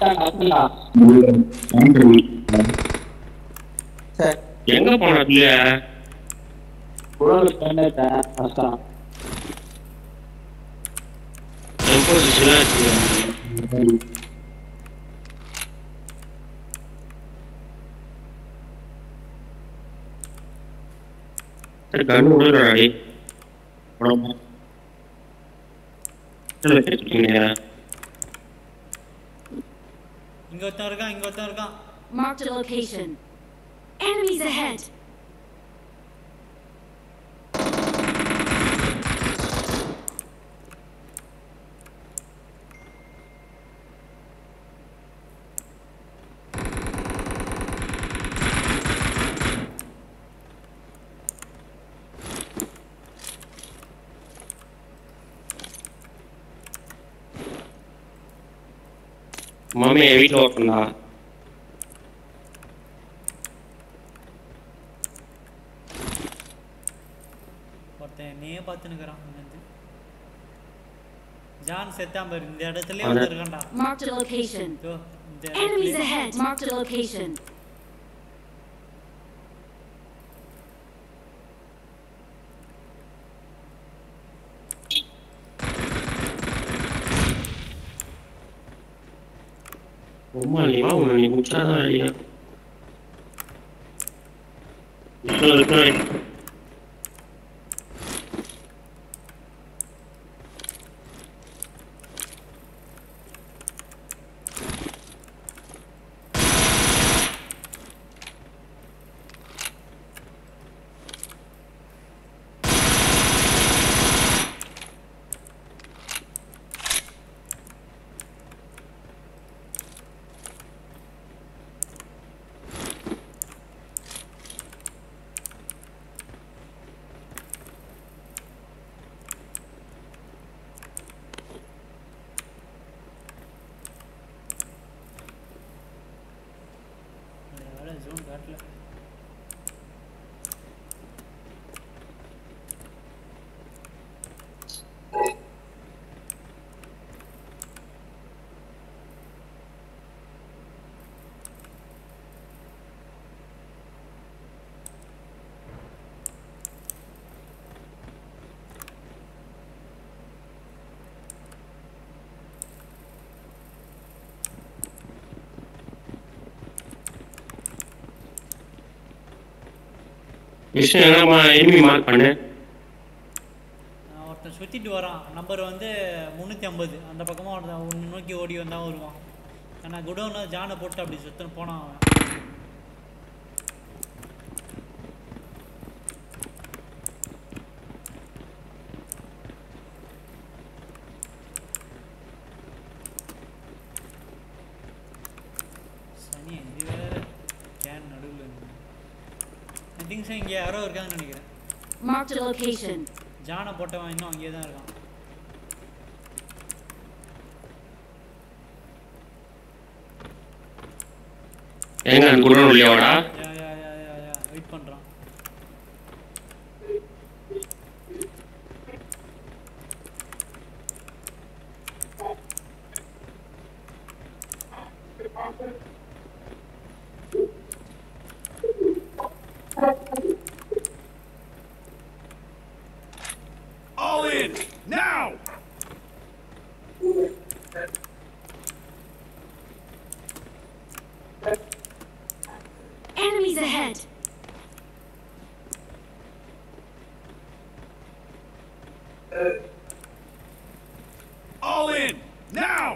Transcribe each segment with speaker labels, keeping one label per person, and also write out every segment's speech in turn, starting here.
Speaker 1: சரி
Speaker 2: எங்க போன பிள்ளைய
Speaker 1: குழந்தை பண்ணிட்டேன் கஷ்டம்
Speaker 2: பொசிஷனா சரி கண்ணு விடுறாடி இருக்கீங்க
Speaker 3: இங்க ஒருத்தன் இருக்கான் இங்க ஒருத்தன் இருக்கான்
Speaker 4: Marked a location. Enemies ahead.
Speaker 2: மாமி என் வீட்டில் ஒர்க் பண்ணா
Speaker 3: ஒருத்தன் என்னையே பார்த்துனுக்குறான் இங்கேருந்து ஜான் செத்தான் பாரு இந்த இடத்துலயே
Speaker 2: அட.
Speaker 3: வந்து இருக்கான்டா
Speaker 4: Marked a location.
Speaker 3: இதோ இந்த
Speaker 4: Enemies
Speaker 3: இடத்துலயே.
Speaker 4: ahead. Marked a location.
Speaker 2: ரொம்ப நீமா உன்னை நீ முடிச்சாதான் ஐயா இருக்கேன் இருக்கேன்
Speaker 3: இந்த வேலை ஜோன் காட்டல
Speaker 2: விஷயம் என்னமா எனிமி மார்க் பண்ணு
Speaker 3: நான் ஒருத்தன் சுத்திட்டு வரான் நம்பர் வந்து முந்நூற்றி ஐம்பது அந்த பக்கமாக ஒருத்தன் ஒன்று நோக்கி ஓடி வந்தான் வருவான் ஆனால் குடோன்னு ஜானை போட்டு அப்படி சுத்தன்னு போனான் அவன் சனி இது வேற கேன் நடுவில் திங்ஸ் இங்கே யாரோ இருக்காங்கன்னு நினைக்கிறேன்
Speaker 4: Marked a location.
Speaker 3: ஜானை போட்டவன் இன்னும் அங்கேயே தான் இருக்கான்
Speaker 2: எங்க அந்த குடோன் உள்ளியாவாடா
Speaker 3: யா யா யா யா யா வெயிட் பண்ணுறான்
Speaker 5: All in! Now!
Speaker 4: Enemies ahead.
Speaker 5: All in! Now!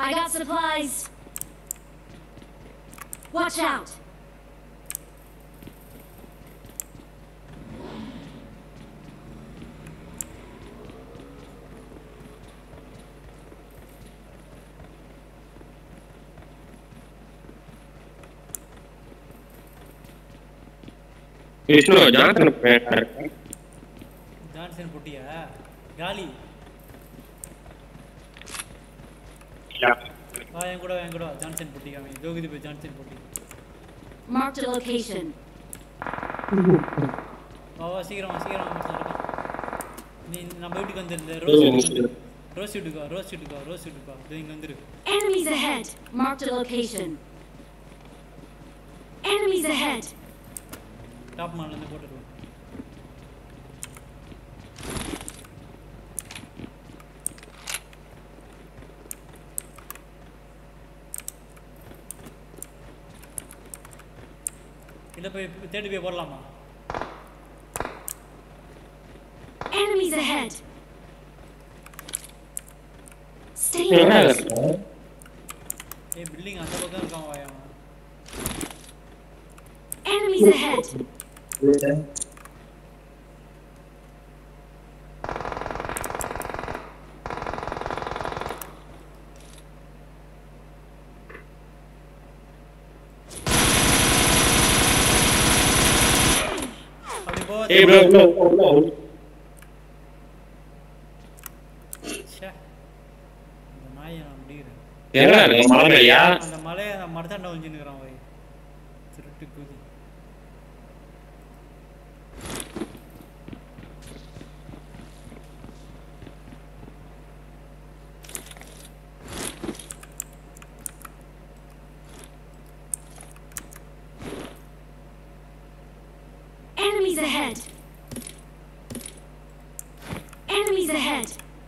Speaker 4: I got supplies. Watch out.
Speaker 2: Vishnu Johnson பேட்டா இருக்கு
Speaker 3: ஜான்சன் பொட்டியா காலி வா என் கூட வா, என் கூட வா. ஜான்சன் பொட்டி அவன் ஜோகிதி போய் ஜான்சன் பொட்டி
Speaker 4: Marked a location.
Speaker 3: வா வா சீக்கிரம் வா சீக்கிரம் வா மச்சான் இருக்கான் நீ நம்ம வீட்டுக்கு வந்துரு ரோஸ் வீட்டுக்கு வந்துரு ரோஸ் வீட்டுக்கு வா ரோஸ் வீட்டுக்கு வா ரோஸ் வீட்டுக்கு வா இதோ இங்க வந்துரு
Speaker 4: Enemies ahead. Marked a location. Enemies ahead.
Speaker 3: Top மால்ல இருந்து போட்டுருவோம் இதை போய் தேடி போய் போடலாமா
Speaker 4: Enemies ahead. Stay
Speaker 2: என்ன
Speaker 4: alert.
Speaker 2: இருக்கு?
Speaker 3: ஏய் பில்டிங் அந்த பக்கம் இருக்கான் வாயா அவன்.
Speaker 4: Enemies ahead.
Speaker 3: அப்படி போ
Speaker 2: ஏய் ப்ரோ ப்ரோ ப்ரோ
Speaker 3: ச்சே. இந்த நாயை நான் முடிக்கிறேன்
Speaker 2: எங்கடா இருக்கு மலை மேலையா
Speaker 3: அந்த மலையை அந்த மரத்தாண்ட ஒழிஞ்சுன்னுக்குறான் வை திருட்டு குதி
Speaker 4: Enemies ahead. Enemies ahead.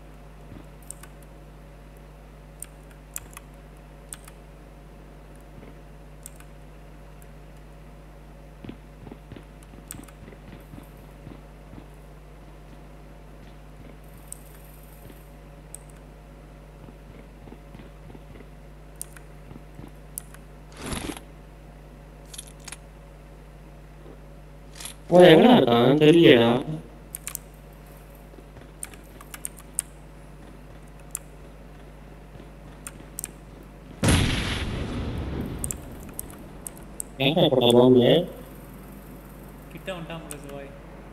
Speaker 2: ஓ எங்கடா இருக்கான் தெரியலையா எங்க போட்டா பாம்பு
Speaker 3: கிட்ட வந்துட்டான் போல சிவாய்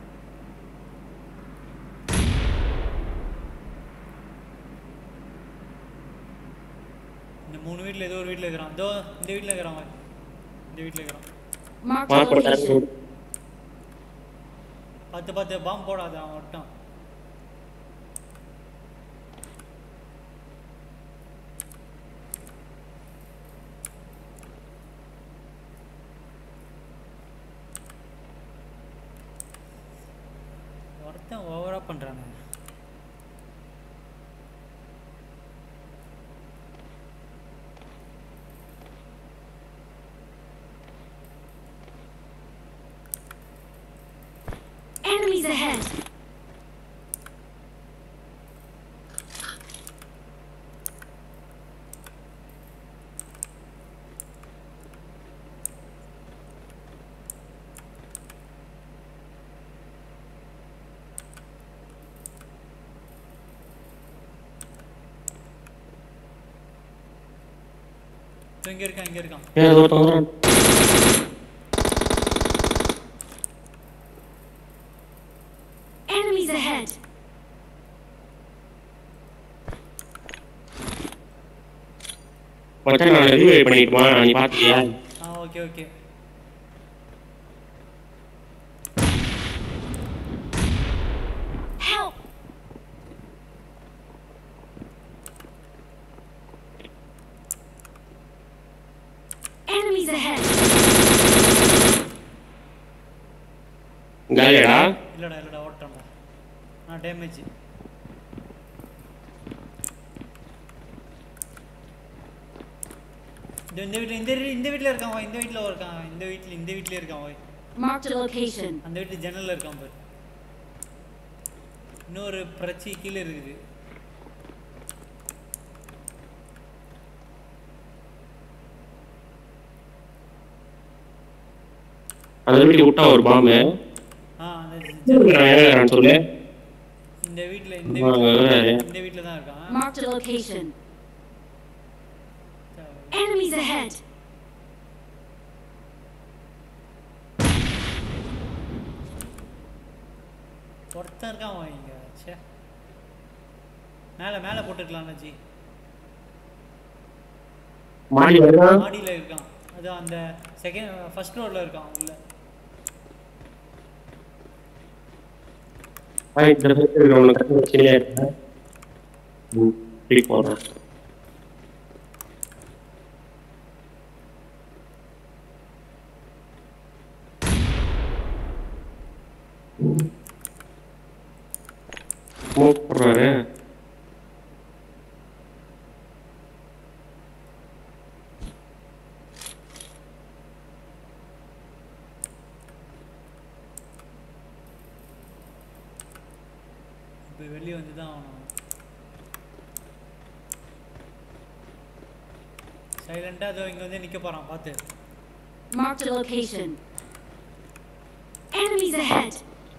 Speaker 3: இந்த மூணு வீட்டில் ஏதோ ஒரு வீட்டில் இருக்கிறான் இதோ இந்த வீட்டில் இருக்கிறான் வை. இந்த வீட்டில் இருக்கிறான்
Speaker 4: Marked a
Speaker 2: மார்க்
Speaker 4: location.
Speaker 2: போட்டாரு
Speaker 3: பார்த்து பார்த்து பாம்பு போடாத அவன் விட்டான் ஒருத்தன் ஓவரா பண்றானே
Speaker 4: Enemies ahead.
Speaker 3: இதோ இங்க இருக்கான் இங்க இருக்கான்
Speaker 2: ஏன் அது ஒருத்தன் வரான்
Speaker 4: Enemies ahead.
Speaker 2: மச்சான் நான் ரிவைவ் பண்ணிட்டுமா நீ பாத்தியா
Speaker 3: ஆ okay okay
Speaker 4: Help. Enemies ahead.
Speaker 2: காலியாடா
Speaker 3: இல்லடா இல்லடா ஓட்டம்டா நான் டேமேஜ் இந்த வீட்டில் இந்த வீ- இந்த வீட்டில் இருக்கான் வை, இந்த வீட்டில் இருக்கான் இந்த வீட்டில் இந்த வீட்டிலே இருக்கான் வை.
Speaker 4: Marked a location.
Speaker 3: அந்த வீட்டு ஜன்னல்ல இருக்கான் பாரு இன்னொரு பிரச்சி கீழே இருக்குது
Speaker 2: அந்த வீட்டுக்கு விட்டா ஒரு பாம்பு
Speaker 3: ஆ அந்த ஜ-
Speaker 2: எங்க சொல்லு
Speaker 3: இந்த வீட்டில் இந்த
Speaker 2: ஆ,
Speaker 3: வீட்டில்
Speaker 2: வராரு.
Speaker 3: இந்த வீட்டில் தான் இருக்கான்
Speaker 4: Marked a location. Enemies ahead.
Speaker 3: ஒருத்தன் இருக்கான் அவன் இங்க ச்சே மேலே மேலே போட்டுருக்கலாம் ஜி
Speaker 2: மாடி வருதா
Speaker 3: மாடியில் இருக்கான் அது அந்த செகண்ட் ஃபர்ஸ்ட் ஃப்ளோரில் இருக்கான் உள்ள
Speaker 2: இந்த பேர் இருக்கிறவனுக்கு பிரச்சனையா இருக்கு ம், இப்படி போடுறேன் ஸ்மோக் போடுறாரு
Speaker 3: இப்போ வெளியே வந்து தான் ஆகணும் சைலண்டாக அதோ இங்கே வந்து நிற்க போகிறான் பார்த்து
Speaker 4: Marked a location. Enemies ahead.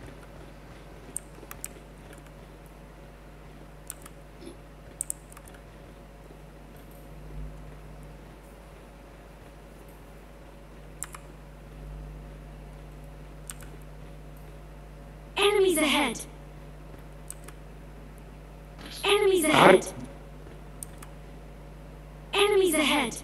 Speaker 4: Enemies ahead. Enemies ahead. Enemies ahead.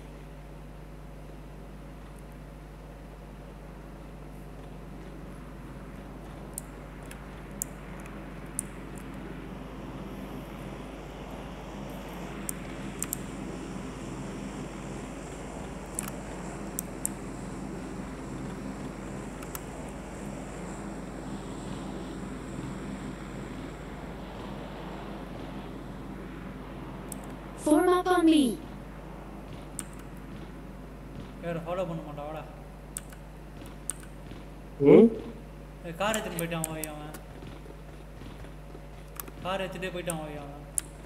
Speaker 4: Form up on me.
Speaker 3: வேறு ஃபாலோ பண்ண மாட்டான் வாடா
Speaker 2: ம்
Speaker 3: கார் எடுத்துட்டு போயிட்டான் ஓய் அவன் கார் எடுத்துகிட்டே போயிட்டான் ஓய் அவன்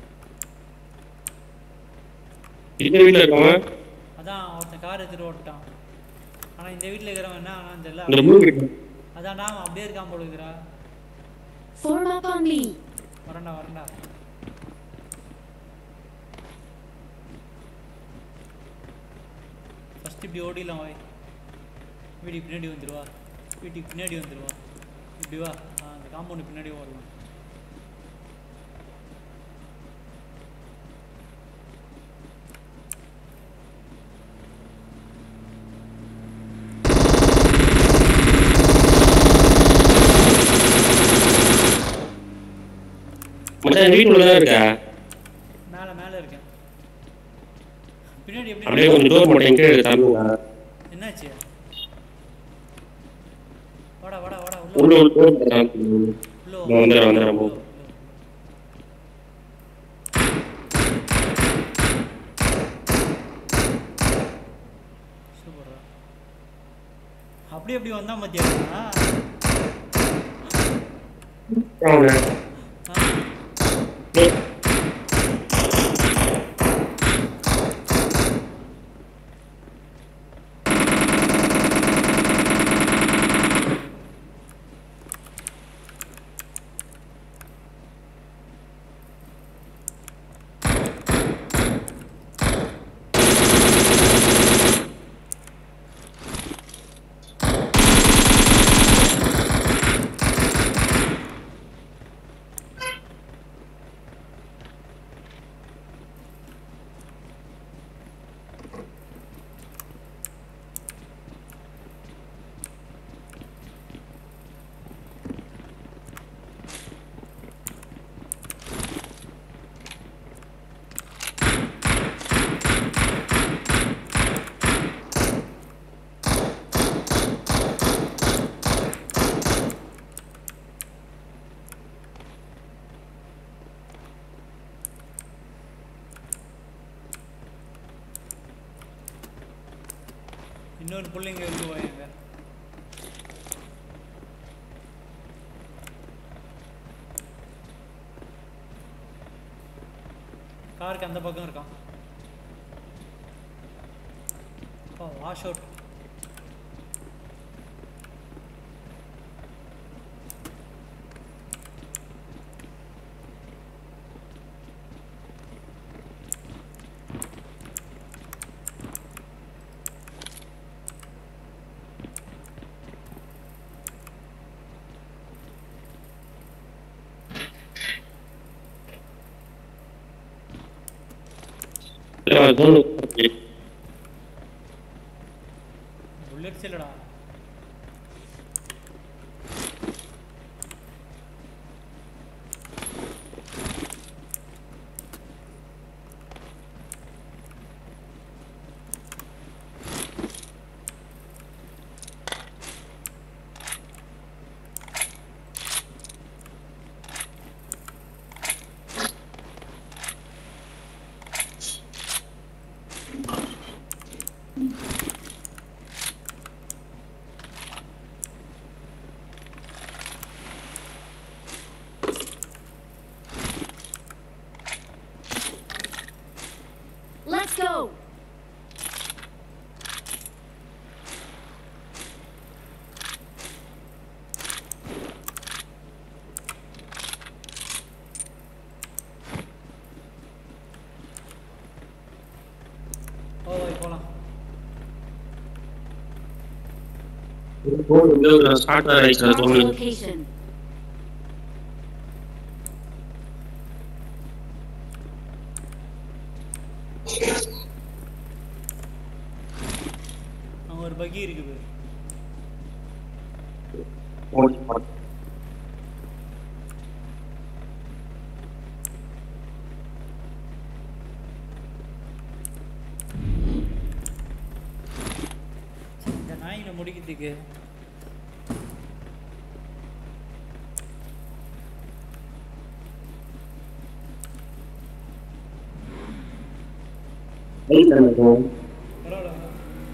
Speaker 2: இந்த வீட்டில் இருக்கவன்
Speaker 3: அதான் ஒருத்தன் கார் எடுத்துகிட்டு ஓட்டான் ஆனால் இந்த வீட்டில் இருக்கிறவன் என்ன ஆனால்
Speaker 2: இந்த
Speaker 3: தெரியல
Speaker 2: மூணு வீட்டு
Speaker 3: அதான்டா அவன் அப்படியே இருக்கான் போல இருக்கிறா
Speaker 4: Form up on me.
Speaker 3: வரேன்டா வரேன்டா ஃபஸ்ட்டு இப்படி ஓடிடலாம் வாய் வீட்டுக்கு பின்னாடி வந்துடுவா வீட்டுக்கு பின்னாடி வந்துடுவா இப்படி வா ஆ, அந்த காம்பவுண்டு பின்னாடி ஓடலாம்
Speaker 2: மச்சான் இந்த வீட்டுக்குள்ள தான் இருக்கா
Speaker 3: மேலே மேலே இருக்கேன் பின்னாடி
Speaker 2: அப்படியே
Speaker 3: எப்படி
Speaker 2: கொஞ்சம் டோர் மட்டும் கீழே தரணுங்களா
Speaker 3: என்னாச்சு வாடா வாடா வாடா
Speaker 2: உள்ள
Speaker 3: உள்ள
Speaker 2: ஒரு டோர் தரணும்
Speaker 3: உள்ள
Speaker 2: நான் வந்துடுறேன், வந்துடுறேன், போ.
Speaker 3: உள்ள, உள்ள. சூப்பர்ரா. அப்படி எப்படி வந்தா மத்தியா
Speaker 2: அவனை
Speaker 3: இன்னொரு பிள்ளைங்க இருக்கு போயாங்க காருக்கு அந்த பக்கம் இருக்கான் வாஷ் அவுட் புல்லட்ஸ் இல்லடா
Speaker 4: Let's go.
Speaker 3: ஓ போய் போலாம்
Speaker 2: ஸ்டார்ட் ஆயிடுச்சு
Speaker 4: Mark the
Speaker 2: தோணுது
Speaker 4: location.
Speaker 3: அங்க ஒரு பகி இருக்குது இந்த நாய்களை முடிக்கிறதுக்கு பரவாயில்ல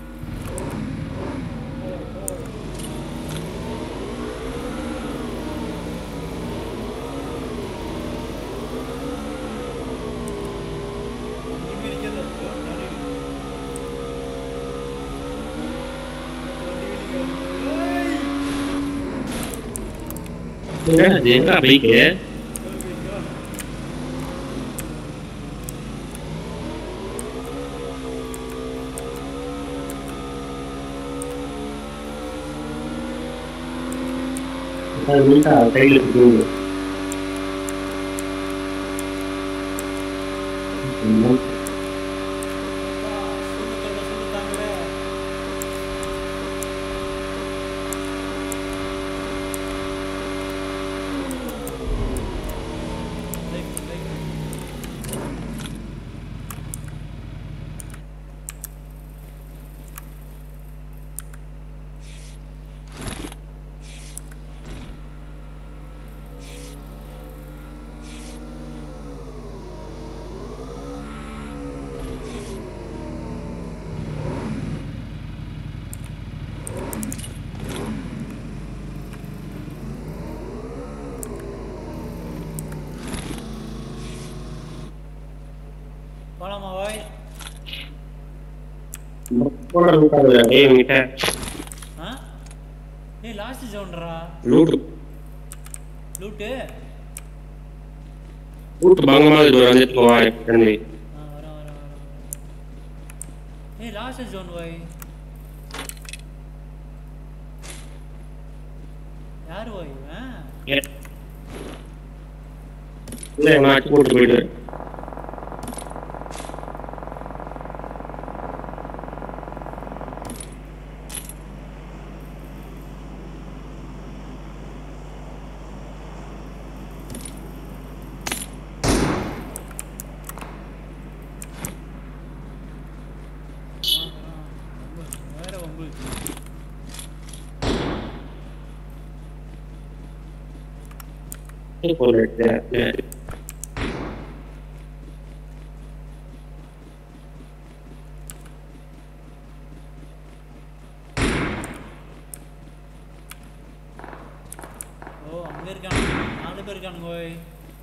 Speaker 2: எங்க பைக்கு கையில் இருக்கு
Speaker 3: போலாமா வாய்
Speaker 2: ஏய் உங்ககிட்ட
Speaker 3: ஆ ஏய் லாஸ்ட் ஜோன்ரா
Speaker 2: லூட்
Speaker 3: லூட்டு
Speaker 2: லூட் பங்கமா இது ஒரு அஞ்சு போவான் தம்பி
Speaker 3: ஆ வரேன் வரேன் வரேன் ஏய் லாஸ்ட் ஜோன் வாய் யார் வாய் இவன்
Speaker 2: இல்லை மாற்றி போட்டு போயிடு
Speaker 3: வேற உங்களுக்கு
Speaker 2: போட்டு
Speaker 3: ஓ அங்க இருக்கானுங்க நாலு பேர் இருக்கானுங்க ஓய்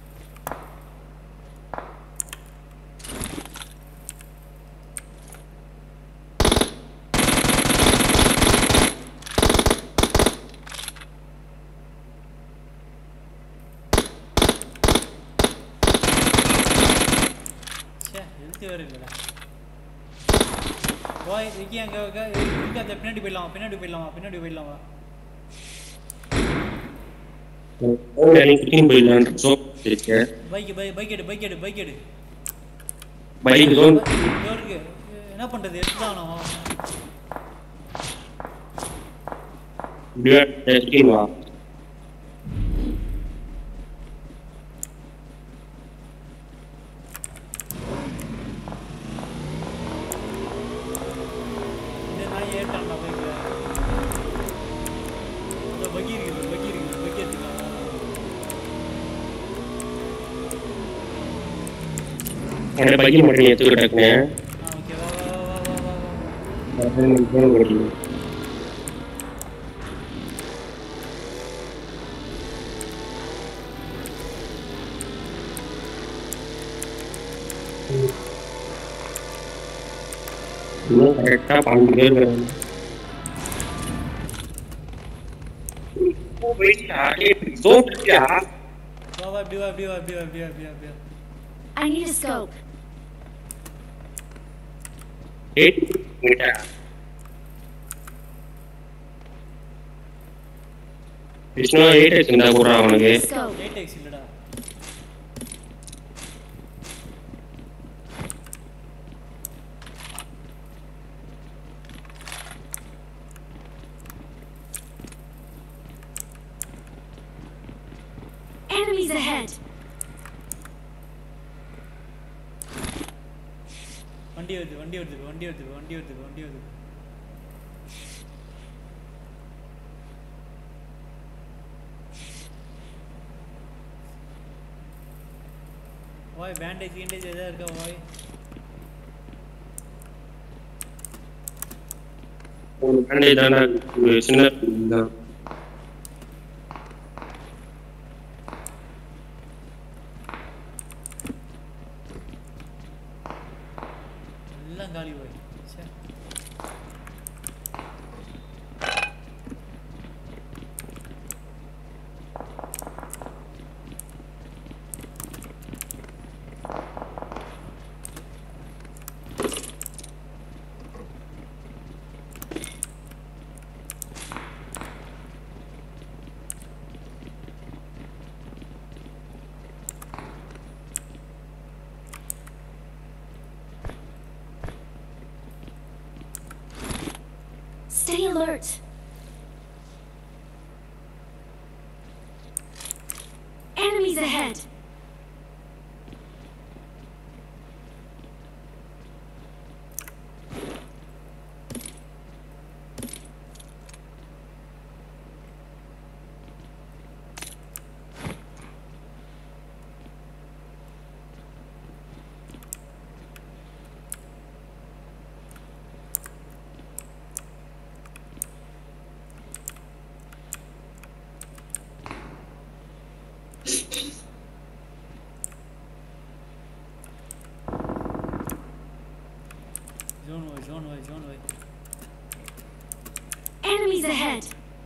Speaker 3: ச்சே எழுத்து வேறு இல்லைடா ஓய் விக்கி அங்கே இருக்காத பின்னாடி போயிடலாமா பின்னாடி போயிடலாமா பின்னாடி போயிடலாமா
Speaker 2: நீ குட்டிங் போயிடலான்ற சோப் இருக்கு
Speaker 3: பைக் பை பைக் எடு பைக் எடு பைக் எடு
Speaker 2: பைக் ஜோன்
Speaker 3: இதோ இருக்கு என்ன பண்றது எடுத்துதான்
Speaker 2: ஸ்கிரீன் வா
Speaker 3: இந்த நாய் ஏட்டான்டா பைக்ல இந்த பகி இருக்குது பகி இருக்குது பகி எடுத்துக்கலாம்
Speaker 2: என்னோட பைக் மட்டும் நீ எடுத்துக்கிட்டு இருக்கேன்
Speaker 3: ஆ ஓகே வா வா வா வா வா வா
Speaker 2: இன்னும் கரெக்டாக பன்னெண்டு பேர் இருக்காங்க ஜோன் இருக்கியா
Speaker 3: வா வா இப்படி வா இப்படி வா இப்படி வா இப்படி வா இப்படி வா இப்படி வா
Speaker 4: I need a scope.
Speaker 2: Eight கிட்ட விஷ்ணு எயிட் எக்ஸ் இருந்தா கூட அவனுக்கு
Speaker 4: Scope.
Speaker 3: எயிட் எக்ஸ் இல்லடா
Speaker 4: Enemies ahead.
Speaker 3: வண்டி வருது வண்டி வருது வண்டி வருது வண்டி வருது வண்டி வருது வாய் பேண்டேஜ் கீண்டேஜ் எதாவது இருக்கா வாய்
Speaker 2: ஒரு பேண்டேஜ் தானே ஒரு சின்ன தான்
Speaker 3: எல்லாம் காலி வாய் சே
Speaker 4: Stay alert. Enemies ahead.
Speaker 3: Zone வாய் ஜோன் வாய் ஜோன் வாய்
Speaker 4: Enemies ahead.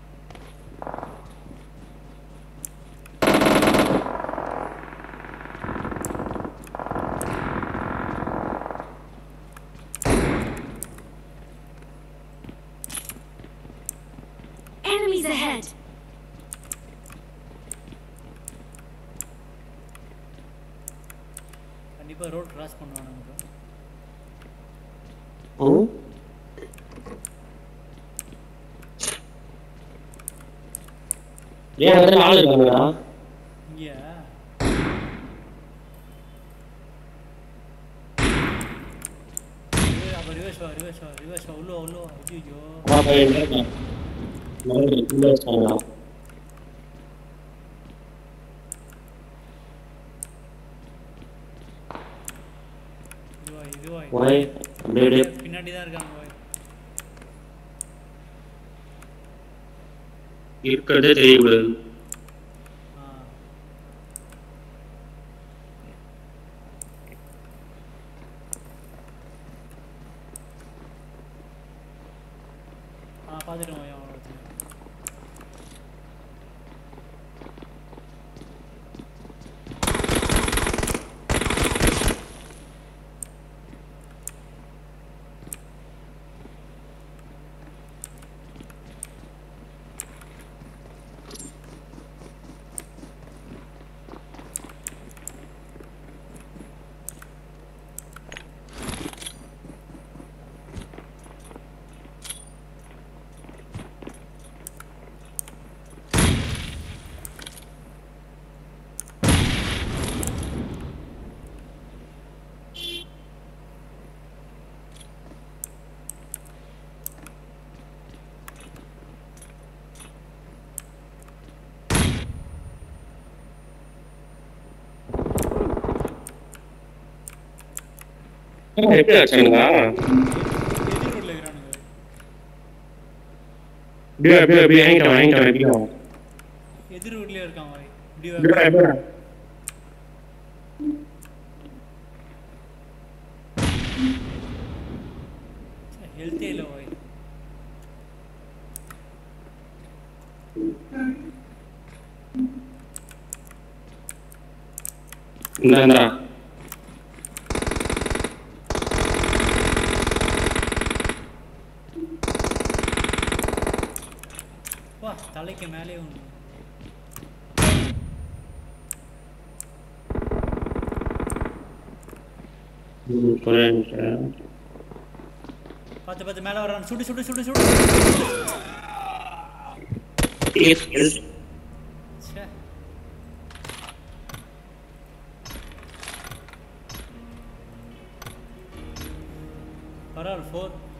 Speaker 4: Enemies ahead.
Speaker 3: கண்டிப்பா ரோட் கிராஸ் பண்ணுவானுங்க
Speaker 2: ஏன் அதில் ஆள் இருக்காங்களா
Speaker 3: இங்கயா ஏய், அப்ப ரிவர்ஸ் வா ரிவர்ஸ் வா ரிவர்ஸ் வா உள்ள வா, உள்ள வா ஐயோ
Speaker 2: பாப்பா எங்க இருக்கான் மறுபடியும் உள்ள வச்சாங்களா
Speaker 3: இதுவா இதுவா
Speaker 2: ஒரே அப்படியே அப்படியே
Speaker 3: பின்னாடி தான் இருக்காங்க வாய்
Speaker 2: இருக்கிறதே தெரியக்கூடாது
Speaker 3: ஆ ஆ பார்த்துட்டோம் வாய் அவனை ஒருத்தனை.
Speaker 2: எப்படி ஆச்சுங்களா
Speaker 3: எதிர் ரோட்ல இருக்கிறானுங்க
Speaker 2: அப்படியே அப்படியே அப்படியே வாங்கிட்டோம் வாங்கிட்டோம் எப்படியோ
Speaker 3: எதிர் ரோட்லயே இருக்கான் பாய் இப்படி
Speaker 2: அப்படியே
Speaker 3: வா.
Speaker 2: அப்படியே
Speaker 3: ஹெல்த்தே இல்லை பாய்
Speaker 2: இந்த இந்தா
Speaker 3: வா தலைக்கு மேலே ஒன்று
Speaker 2: ம், ஒரே நிமிஷம்
Speaker 3: பார்த்து பார்த்து மேலே வரான் சுடு சுடு சுடு சுடு
Speaker 2: எஸ், எஸ்.
Speaker 3: ச்சே பரவாயில்ல ஃபோர்